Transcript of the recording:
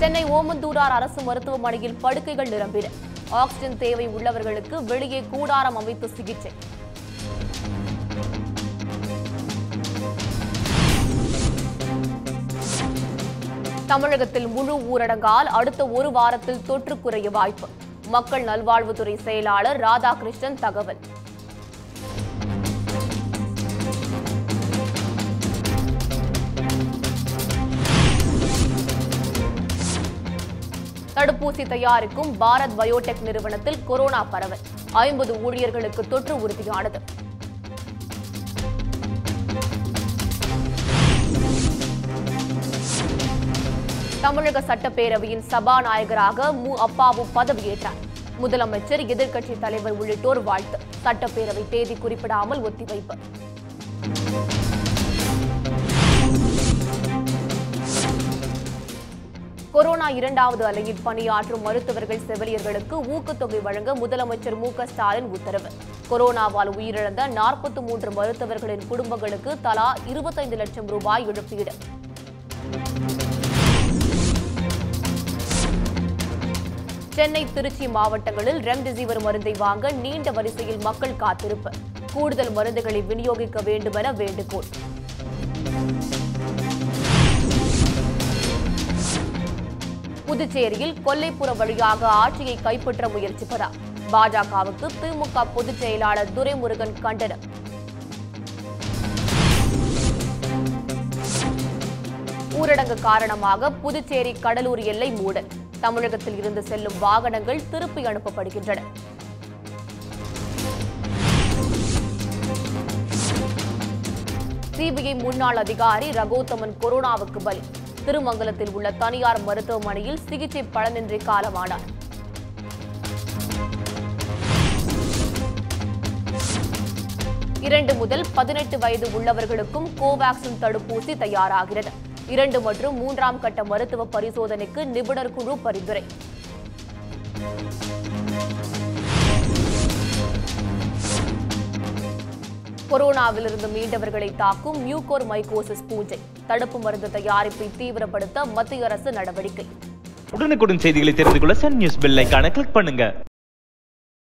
சென்னை ஓமந்தூரார் அரசு மருத்துவமனையில் படுக்கைகள் நிரம்பின ஆக்சிஜன் தேவை உள்ளவர்களுக்கு வெளியே கூடாரம் அமைத்து சிகிச்சை தமிழகத்தில் முழு ஊரடங்கால் அடுத்த ஒரு வாரத்தில் தொற்று குறைய வாய்ப்பு மக்கள் நல்வாழ்வுத்துறை செயலாளர் ராதாகிருஷ்ணன் தகவல் தடுப்பூசி தயாரிக்கும் பாரத் பயோடெக் நிறுவனத்தில் கொரோனா பரவல் ஐம்பது ஊழியர்களுக்கு தொற்று உறுதியானது தமிழக சட்டப்பேரவையின் சபாநாயகராக மு அப்பாவு பதவியேற்றார் முதலமைச்சர் எதிர்க்கட்சித் தலைவர் உள்ளிட்டோர் வாழ்த்து சட்டப்பேரவை தேதி குறிப்பிடாமல் ஒத்திவைப்பு கொரோனா இரண்டாவது அலையில் பணியாற்றும் மருத்துவர்கள் செவிலியர்களுக்கு ஊக்கத்தொகை வழங்க முதலமைச்சர் மு க ஸ்டாலின் உத்தரவு கொரோனாவால் உயிரிழந்த நாற்பத்தி மூன்று மருத்துவர்களின் குடும்பங்களுக்கு தலா இருபத்தைந்து லட்சம் ரூபாய் இழப்பீடு சென்னை திருச்சி மாவட்டங்களில் ரெம்டெசிவிர் மருந்தை வாங்க நீண்ட வரிசையில் மக்கள் காத்திருப்பு கூடுதல் மருந்துகளை விநியோகிக்க வேண்டுமென வேண்டுகோள் புதுச்சேரியில் கொல்லைப்புற வழியாக ஆட்சியை கைப்பற்ற முயற்சிப்பதா பாஜகவுக்கு திமுக பொதுச் செயலாளர் துரைமுருகன் கண்டனம் ஊரடங்கு காரணமாக புதுச்சேரி கடலூர் எல்லை மூடல் தமிழகத்தில் இருந்து செல்லும் வாகனங்கள் திருப்பி அனுப்பப்படுகின்றன சிபிஐ முன்னாள் அதிகாரி ரகோத்தமன் கொரோனாவுக்கு பலி திருமங்கலத்தில் உள்ள தனியார் மருத்துவமனையில் சிகிச்சை பலனின்றி காலமானார் இரண்டு முதல் பதினெட்டு வயது உள்ளவர்களுக்கும் கோவாக்சின் தடுப்பூசி தயாராகிறது இரண்டு மற்றும் மூன்றாம் கட்ட மருத்துவ பரிசோதனைக்கு நிபுணர் குழு பரிந்துரை கொரோனாவிலிருந்து மீண்டவர்களை தாக்கும் மியூகோர் மைகோசிஸ் பூஞ்சை தடுப்பு மருந்து தயாரிப்பை தீவிரப்படுத்த மத்திய அரசு நடவடிக்கை உடனுக்குடன் செய்திகளை தெரிந்து கொள்ள சன் நியூஸ் பெல் ஐகானை கிளிக் பண்ணுங்க